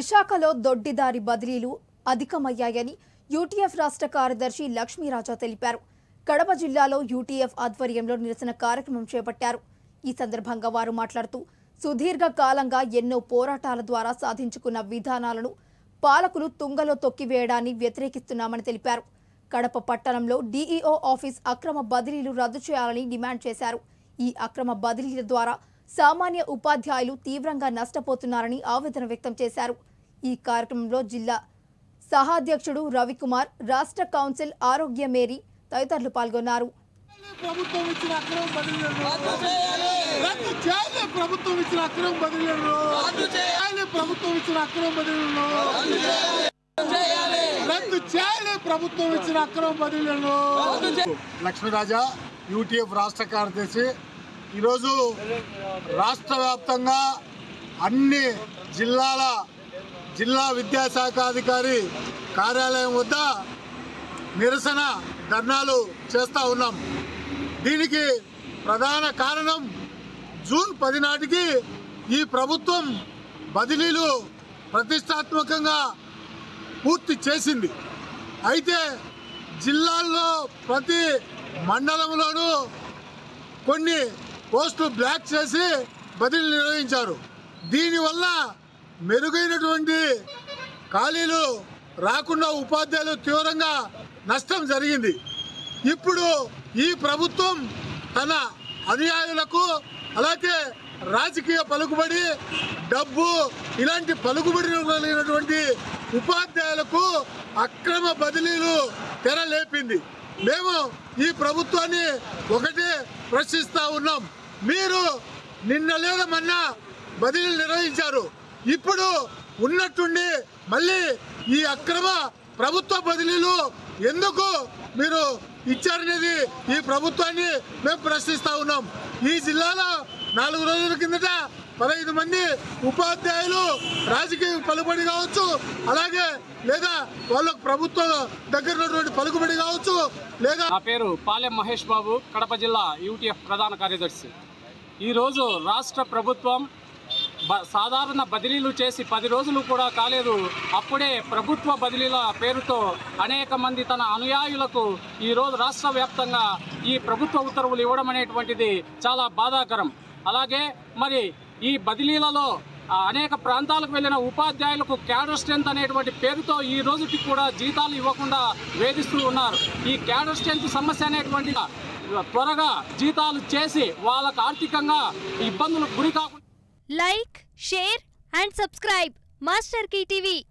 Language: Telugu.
విశాఖలో దొడ్డిదారి బదిలీలు అధికమయ్యాయని యూటీఎఫ్ రాష్ట్ర కార్యదర్శి లక్ష్మీరాజా తెలిపారు కడప జిల్లాలో యూటీఎఫ్ ఆధ్వర్యంలో నిరసన కార్యక్రమం చేపట్టారు ఈ సందర్భంగా వారు మాట్లాడుతూ సుదీర్ఘ కాలంగా ఎన్నో పోరాటాల ద్వారా సాధించుకున్న విధానాలను పాలకులు తుంగలో తొక్కివేయడాన్ని వ్యతిరేకిస్తున్నామని తెలిపారు కడప పట్టణంలో డీఈఓ ఆఫీస్ అక్రమ బదిలీలు రద్దు చేయాలని డిమాండ్ చేశారు ఈ అక్రమ బదిలీల ద్వారా సామాన్య ఉపాధ్యాయులు తీవ్రంగా నష్టపోతున్నారని ఆవేదన వ్యక్తం చేశారు ఈ కార్యక్రమంలో జిల్లా సహాధ్యక్షుడు రవికుమార్ రాష్ట్ర కౌన్సిల్ ఆరోగ్య మేరీ తదితరులు పాల్గొన్నారు ప్రభుత్వం ఇచ్చిన అక్రమ బదిలీలను రద్దు చేయాలి ప్రభుత్వం ఇచ్చిన అక్రమ బదిలీలను రద్దు చేయాలి ప్రభుత్వం ఇచ్చిన అక్రమ బదిలీలను రద్దు చేయాలి ప్రభుత్వం ఇచ్చిన అక్రమ బదిలీలను లక్ష్మీరాజా యూటీఎఫ్ రాష్ట్ర కార్యదర్శి ఈరోజు రాష్ట్ర వ్యాప్తంగా అన్ని జిల్లాల జిల్లా విద్యాశాఖ అధికారి కార్యాలయం వద్ద నిరసన ధర్నాలు చేస్తూ ఉన్నాం దీనికి ప్రధాన కారణం జూన్ పది నాటికి ఈ ప్రభుత్వం బదిలీలు ప్రతిష్టాత్మకంగా పూర్తి చేసింది అయితే జిల్లాల్లో ప్రతి మండలంలోనూ కొన్ని పోస్టులు బ్లాక్ చేసి బదిలీ నిర్వహించారు దీనివల్ల మెరుగైనటువంటి ఖాళీలు రాకుండా ఉపాధ్యాయులు తీవ్రంగా నష్టం జరిగింది ఇప్పుడు ఈ ప్రభుత్వం తన అనుయాయులకు అలాగే రాజకీయ పలుకుబడి డబ్బు ఇలాంటి పలుకుబడి కలిగినటువంటి ఉపాధ్యాయులకు అక్రమ బదిలీలు తెరలేపింది మేము ఈ ప్రభుత్వాన్ని ఒకటే ప్రశ్నిస్తా ఉన్నాం మీరు నిన్న లేదా మొన్న బదిలీలు నిర్వహించారు ఇప్పుడు ఉన్నట్టుండి మళ్ళీ ఈ అక్రమ ప్రభుత్వ బదిలీలు ఎందుకు మీరు ఇచ్చారనేది ఈ ప్రభుత్వాన్ని మేము ప్రశ్నిస్తా ఉన్నాం ఈ జిల్లాలో నాలుగు రోజుల కిందట పదహైదు మంది ఉపాధ్యాయులు రాజకీయ పలుబడి కావచ్చు అలాగే లేదా వాళ్ళకు ప్రభుత్వం దగ్గర ఉన్నటువంటి పలుకుబడి కావచ్చు లేదా నా పేరు పాలెం మహేష్ బాబు కడప జిల్లా యూటీఎఫ్ ప్రధాన కార్యదర్శి ఈరోజు రాష్ట్ర ప్రభుత్వం బ సాధారణ బదిలీలు చేసి పది రోజులు కూడా కాలేదు అప్పుడే ప్రభుత్వ బదిలీల పేరుతో అనేక మంది తన అనుయాయులకు ఈరోజు రాష్ట్ర వ్యాప్తంగా ఈ ప్రభుత్వ ఉత్తర్వులు ఇవ్వడం అనేటువంటిది చాలా బాధాకరం అలాగే మరి ఈ బదిలీలలో ఆ, అనేక ప్రాంతాలకు వెళ్ళిన ఉపాధ్యాయులకు క్యాడర్ స్ట్రెంత్ అనేటువంటి పేరుతో ఈ రోజుకి కూడా జీతాలు ఇవ్వకుండా వేధిస్తూ ఉన్నారు ఈ క్యాడర్ స్ట్రెంత్ సమస్య అనేటువంటి త్వరగా జీతాలు చేసి వాళ్ళకు ఆర్థికంగా ఇబ్బందులకు గురి కాకుండా like share and subscribe master TV